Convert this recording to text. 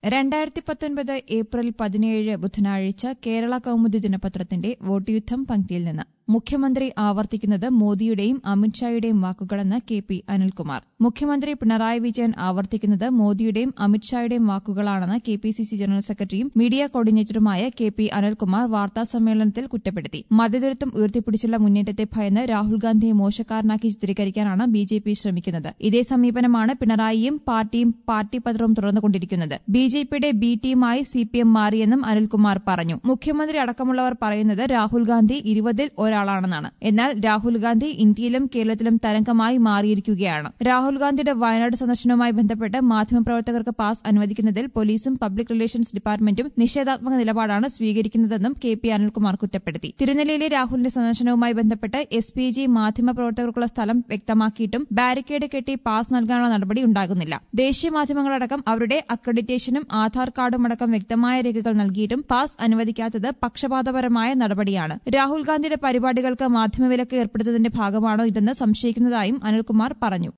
രണ്ടായിരത്തി പത്തൊൻപത് ഏപ്രിൽ പതിനേഴ് ബുധനാഴ്ച കേരള കൗമുദി ദിനപത്രത്തിന്റെ വോട്ട് യുദ്ധം പങ്ക്തിയിൽ നിന്ന് മുഖ്യമന്ത്രി ആവർത്തിക്കുന്നത് മോദിയുടെയും അമിത്ഷായുടെയും വാക്കുകളെന്ന് കെ പി അനിൽകുമാർ മുഖ്യമന്ത്രി പിണറായി വിജയൻ ആവർത്തിക്കുന്നത് മോദിയുടെയും അമിത്ഷായുടെയും വാക്കുകളാണെന്ന് K P C C general സെക്രട്ടറിയും മീഡിയ കോർഡിനേറ്ററുമായ കെ പി അനിൽകുമാർ വാർത്താസമ്മേളനത്തിൽ കുറ്റപ്പെടുത്തി മതേതരത്വം ഉയർത്തിപ്പിടിച്ചുള്ള മുന്നേറ്റത്തെ ഭയന്ന് രാഹുൽ ഗാന്ധിയെ മോശക്കാരനാക്കി ചിത്രീകരിക്കാനാണ് ബി ജെ പി ശ്രമിക്കുന്നത് ഇതേ സമീപനമാണ് പിണറായിയും പാർട്ടിയും പാർട്ടി പത്രവും തുറന്നുകൊണ്ടിരിക്കുന്നത് ബി ജെ പിയുടെ ബി ടീമായി സി പി എം മാറിയെന്നും അനിൽകുമാർ പറഞ്ഞു മുഖ്യമന്ത്രി അടക്കമുള്ളവർ പറയുന്നത് രാഹുൽ ഗാന്ധി ഇരുപതിൽ ഒരാളാണെന്നാണ് എന്നാൽ രാഹുൽ ഗാന്ധി ഇന്ത്യയിലും കേരളത്തിലും തരംഗമായി മാറിയിരിക്കുകയാണ് രാഹുൽ ഗാന്ധിയുടെ വയനാട് സന്ദർശനവുമായി ബന്ധപ്പെട്ട് മാധ്യമപ്രവർത്തകർക്ക് പാസ് അനുവദിക്കുന്നതിൽ പോലീസും പബ്ലിക് റിലേഷൻസ് ഡിപ്പാർട്ട്മെന്റും നിഷേധാത്മക നിലപാടാണ് സ്വീകരിക്കുന്നതെന്നും കെ പി അനിൽകുമാർ കുറ്റപ്പെടുത്തി തിരുനെല്ലിയിലെ രാഹുലിന്റെ സന്ദർശനവുമായി ബന്ധപ്പെട്ട് എസ് പി ജി മാധ്യമപ്രവർത്തകർക്കുള്ള സ്ഥലം വ്യക്തമാക്കിയിട്ടും ബാരിക്കേഡ് കെട്ടി പാസ് നൽകാനുള്ള നടപടി ഉണ്ടാകുന്നില്ല ദേശീയ മാധ്യമങ്ങളടക്കം അവരുടെ അക്രഡിറ്റേഷനും ആധാർ കാർഡും അടക്കം വ്യക്തമായ രേഖകൾ നൽകിയിട്ടും പാസ് അനുവദിക്കാത്തത് പക്ഷപാതപരമായ നടപടിയാണ് രാഹുൽ ഗാന്ധിയുടെ പരിപാടികൾക്ക് മാധ്യമവിലക്ക് ഏർപ്പെടുത്തുന്നതിന്റെ ഭാഗമാണോ ഇതെന്ന് സംശയിക്കുന്നതായും അനിൽകുമാർ പറഞ്ഞു